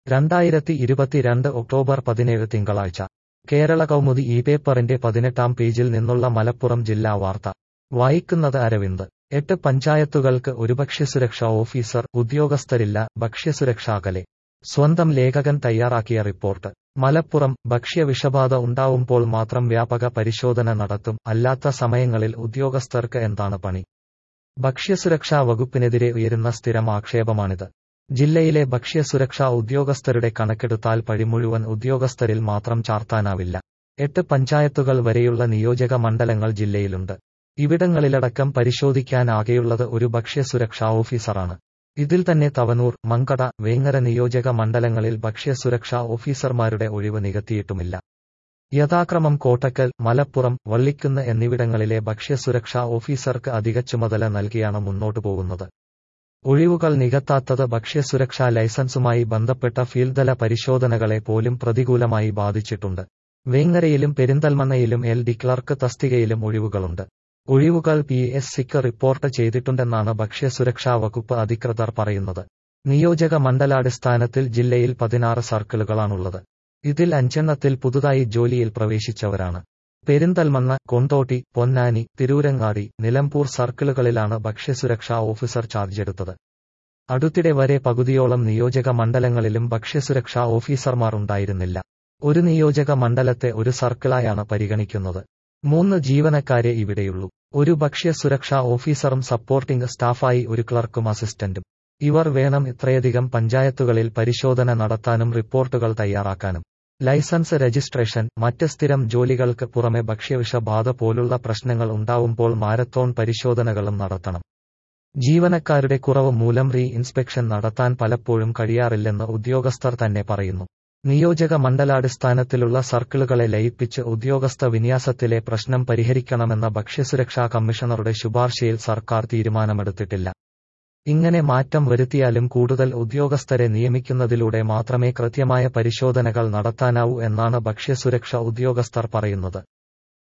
രണ്ടായിരത്തി ഇരുപത്തിരണ്ട് ഒക്ടോബർ പതിനേഴ് തിങ്കളാഴ്ച കേരള കൗമുദി ഈ പേപ്പറിന്റെ പതിനെട്ടാം പേജിൽ നിന്നുള്ള മലപ്പുറം ജില്ലാ വാർത്ത വായിക്കുന്നത് അരവിന്ദ് എട്ട് പഞ്ചായത്തുകൾക്ക് ഒരു ഭക്ഷ്യസുരക്ഷാ ഓഫീസർ ഉദ്യോഗസ്ഥരില്ല ഭക്ഷ്യസുരക്ഷാകലെ സ്വന്തം ലേഖകൻ തയ്യാറാക്കിയ റിപ്പോർട്ട് മലപ്പുറം ഭക്ഷ്യവിഷബാധ ഉണ്ടാവുമ്പോൾ മാത്രം വ്യാപക പരിശോധന നടത്തും അല്ലാത്ത സമയങ്ങളിൽ ഉദ്യോഗസ്ഥർക്ക് എന്താണ് പണി ഭക്ഷ്യസുരക്ഷാ വകുപ്പിനെതിരെ ഉയരുന്ന സ്ഥിരം ആക്ഷേപമാണിത് ജില്ലയിലെ ഭക്ഷ്യസുരക്ഷാ ഉദ്യോഗസ്ഥരുടെ കണക്കെടുത്താൽ പഴി മുഴുവൻ ഉദ്യോഗസ്ഥരിൽ മാത്രം ചാർത്താനാവില്ല എട്ട് പഞ്ചായത്തുകൾ വരെയുള്ള നിയോജക മണ്ഡലങ്ങൾ ജില്ലയിലുണ്ട് ഇവിടങ്ങളിലടക്കം പരിശോധിക്കാനാകെയുള്ളത് ഒരു ഭക്ഷ്യസുരക്ഷാ ഓഫീസറാണ് ഇതിൽ തന്നെ തവനൂർ മങ്കട വേങ്ങര നിയോജക മണ്ഡലങ്ങളിൽ ഭക്ഷ്യസുരക്ഷാ ഓഫീസർമാരുടെ ഒഴിവ് നികത്തിയിട്ടുമില്ല യഥാക്രമം കോട്ടക്കൽ മലപ്പുറം വള്ളിക്കുന്ന് എന്നിവിടങ്ങളിലെ ഭക്ഷ്യസുരക്ഷാ ഓഫീസർക്ക് അധിക ചുമതല നൽകിയാണ് മുന്നോട്ടു പോകുന്നത് ഒഴിവുകൾ നികത്താത്തത് ഭക്ഷ്യസുരക്ഷാ ലൈസൻസുമായി ബന്ധപ്പെട്ട ഫീൽഡ്തല പരിശോധനകളെ പോലും പ്രതികൂലമായി ബാധിച്ചിട്ടുണ്ട് വേങ്ങരയിലും പെരിന്തൽമണ്ണയിലും എൽ ഡി ക്ലർക്ക് തസ്തികയിലും ഒഴിവുകളുണ്ട് ഒഴിവുകൾ പി എസ് സിക്ക് റിപ്പോർട്ട് ചെയ്തിട്ടുണ്ടെന്നാണ് ഭക്ഷ്യസുരക്ഷാ വകുപ്പ് അധികൃതർ പറയുന്നത് നിയോജക മണ്ഡലാടിസ്ഥാനത്തിൽ ജില്ലയിൽ പതിനാറ് സർക്കിളുകളാണുള്ളത് ഇതിൽ അഞ്ചെണ്ണത്തിൽ പുതുതായി ജോലിയിൽ പ്രവേശിച്ചവരാണ് പെരിന്തൽമണ്ണ കൊണ്ടോട്ടി പൊന്നാനി തിരൂരങ്ങാടി നിലമ്പൂർ സർക്കിളുകളിലാണ് ഭക്ഷ്യസുരക്ഷാ ഓഫീസർ ചാർജ് എടുത്തത് അടുത്തിടെ വരെ പകുതിയോളം നിയോജക മണ്ഡലങ്ങളിലും ഭക്ഷ്യസുരക്ഷാ ഓഫീസർമാർ ഉണ്ടായിരുന്നില്ല ഒരു നിയോജക മണ്ഡലത്തെ ഒരു സർക്കിളായാണ് പരിഗണിക്കുന്നത് മൂന്ന് ജീവനക്കാരെ ഇവിടെയുള്ളൂ ഒരു ഭക്ഷ്യസുരക്ഷാ ഓഫീസറും സപ്പോർട്ടിംഗ് സ്റ്റാഫായി ഒരു ക്ലർക്കും അസിസ്റ്റന്റും ഇവർ വേണം ഇത്രയധികം പഞ്ചായത്തുകളിൽ പരിശോധന നടത്താനും റിപ്പോർട്ടുകൾ തയ്യാറാക്കാനും ലൈസൻസ് രജിസ്ട്രേഷൻ മറ്റ് സ്ഥിരം ജോലികൾക്ക് പുറമെ ഭക്ഷ്യവിഷബാധ പോലുള്ള പ്രശ്നങ്ങൾ ഉണ്ടാവുമ്പോൾ മാരത്തോൺ പരിശോധനകളും നടത്തണം ജീവനക്കാരുടെ കുറവ് മൂലം റീ ഇൻസ്പെക്ഷൻ നടത്താൻ പലപ്പോഴും കഴിയാറില്ലെന്ന് ഉദ്യോഗസ്ഥർ തന്നെ പറയുന്നു നിയോജക മണ്ഡലാടിസ്ഥാനത്തിലുള്ള സർക്കിളുകളെ ലയിപ്പിച്ച് ഉദ്യോഗസ്ഥ വിന്യാസത്തിലെ പ്രശ്നം പരിഹരിക്കണമെന്ന ഭക്ഷ്യസുരക്ഷാ കമ്മീഷണറുടെ ശുപാർശയിൽ സർക്കാർ തീരുമാനമെടുത്തിട്ടില്ല ഇങ്ങനെ മാറ്റം വരുത്തിയാലും കൂടുതൽ ഉദ്യോഗസ്ഥരെ നിയമിക്കുന്നതിലൂടെ മാത്രമേ കൃത്യമായ പരിശോധനകൾ നടത്താനാവൂ എന്നാണ് ഭക്ഷ്യസുരക്ഷ ഉദ്യോഗസ്ഥർ പറയുന്നത്